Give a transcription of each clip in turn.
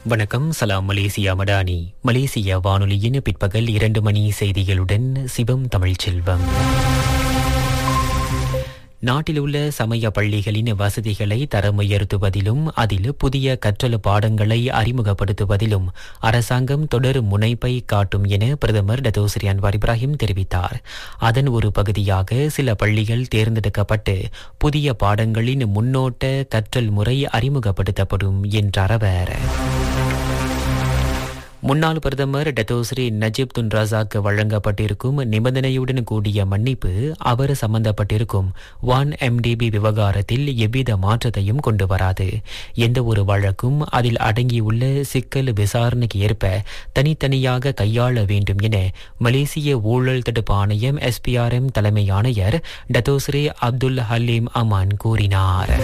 வணக்கம் சலாம் மலேசியா மடானி மலேசிய வானொலியின் பிற்பகல் இரண்டு மணி செய்திகளுடன் சிவம் தமிழ்ச்செல்வம் நாட்டில் உள்ள சமய பள்ளிகளின் வசதிகளை தரம் உயர்த்துவதிலும் அதில் புதிய கற்றல் பாடங்களை அறிமுகப்படுத்துவதிலும் அரசாங்கம் தொடர் முனைப்பை காட்டும் என பிரதமர் டத்தோஸ்ரீ அன்வார் இப்ராஹிம் தெரிவித்தார் அதன் ஒரு பகுதியாக சில பள்ளிகள் தேர்ந்தெடுக்கப்பட்டு புதிய பாடங்களின் முன்னோட்ட கற்றல் முறை அறிமுகப்படுத்தப்படும் என்றார் அவர் முன்னாள் பிரதமர் டத்தோஸ்ரீ நஜீப் துன் ரசாக்கு வழங்கப்பட்டிருக்கும் நிபந்தனையுடன் கூடிய மன்னிப்பு அவர் சம்பந்தப்பட்டிருக்கும் ஒன் எம்டிபி விவகாரத்தில் எவ்வித மாற்றத்தையும் கொண்டு வராது எந்த ஒரு வழக்கும் அதில் அடங்கியுள்ள சிக்கல் விசாரணைக்கு ஏற்ப தனித்தனியாக கையாள வேண்டும் என மலேசிய ஊழல் தடுப்பு ஆணையம் எஸ்பிஆர்எம் தலைமை ஆணையர் டத்தோஸ்ரீ அப்துல் ஹலீம் அமான் கூறினார்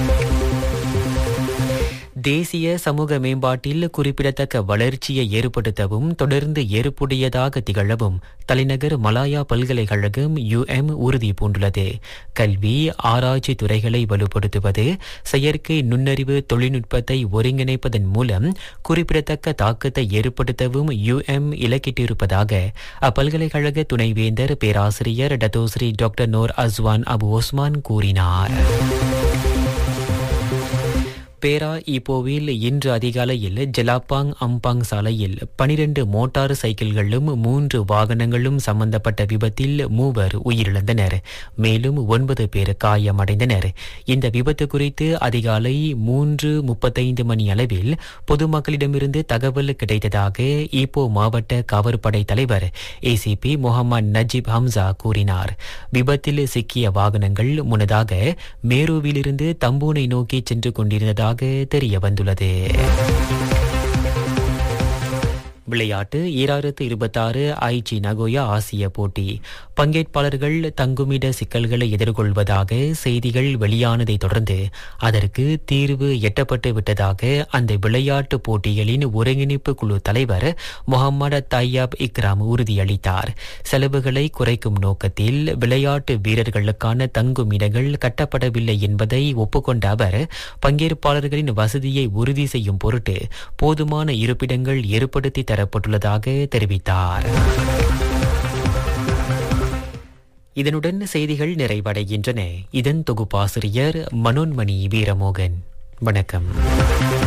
தேசிய சமூக மேம்பாட்டில் குறிப்பிடத்தக்க வளர்ச்சியை ஏற்படுத்தவும் தொடர்ந்து ஏற்புடையதாக திகழவும் தலைநகர் மலாயா பல்கலைக்கழகம் யுஎம் உறுதி பூண்டுள்ளது கல்வி ஆராய்ச்சி துறைகளை வலுப்படுத்துவது செயற்கை நுண்ணறிவு தொழில்நுட்பத்தை ஒருங்கிணைப்பதன் மூலம் குறிப்பிடத்தக்க தாக்கத்தை ஏற்படுத்தவும் யுஎம் இலக்கிட்டிருப்பதாக அப்பல்கலைக்கழக துணைவேந்தர் பேராசிரியர் Datuk Seri doctor Nor Azwan Abu Osman கூறினார் பேரா ஈப்போவில் இன்று அதிகாலையில் ஜலாப்பாங் அம்பாங் சாலையில் பனிரெண்டு மோட்டார் சைக்கிள்களும் மூன்று வாகனங்களும் சம்பந்தப்பட்ட விபத்தில் மூவர் உயிரிழந்தனர் மேலும் ஒன்பது பேர் காயமடைந்தனர் இந்த விபத்து குறித்து அதிகாலை மூன்று முப்பத்தைந்து மணி அளவில் பொதுமக்களிடமிருந்து தகவல் கிடைத்ததாக ஈப்போ மாவட்ட காவற்படை தலைவர் ஏசிபி முகமது நஜீப் ஹம்சா கூறினார் விபத்தில் சிக்கிய வாகனங்கள் முன்னதாக மேருவிலிருந்து தம்பூனை நோக்கி சென்று கொண்டிருந்ததாக உள்ளதாக தெரிய வந்துள்ளது விளையாட்டு ஈராயிரத்து இருபத்தாறு ஐச்சி நகோயா ஆசிய போட்டி பங்கேற்பாளர்கள் தங்குமிட சிக்கல்களை எதிர்கொள்வதாக செய்திகள் வெளியானதை தொடர்ந்து அதற்கு தீர்வு எட்டப்பட்டு விட்டதாக அந்த விளையாட்டு போட்டிகளின் ஒருங்கிணைப்பு குழு தலைவர் முகமது தையாப் இக்ராம் உறுதியளித்தார் செலவுகளை குறைக்கும் நோக்கத்தில் விளையாட்டு வீரர்களுக்கான தங்குமிடங்கள் கட்டப்படவில்லை என்பதை ஒப்புக்கொண்ட அவர் பங்கேற்பாளர்களின் வசதியை உறுதி செய்யும் பொருட்டு போதுமான இருப்பிடங்கள் ஏற்படுத்தி தரப்பட்டுள்ளதாக தெரிவித்தார் இதனுடன் செய்திகள் நிறைவடைகின்றன இதன் தொகுப்பாசிரியர் மனோன்மணி வீரமோகன் வணக்கம்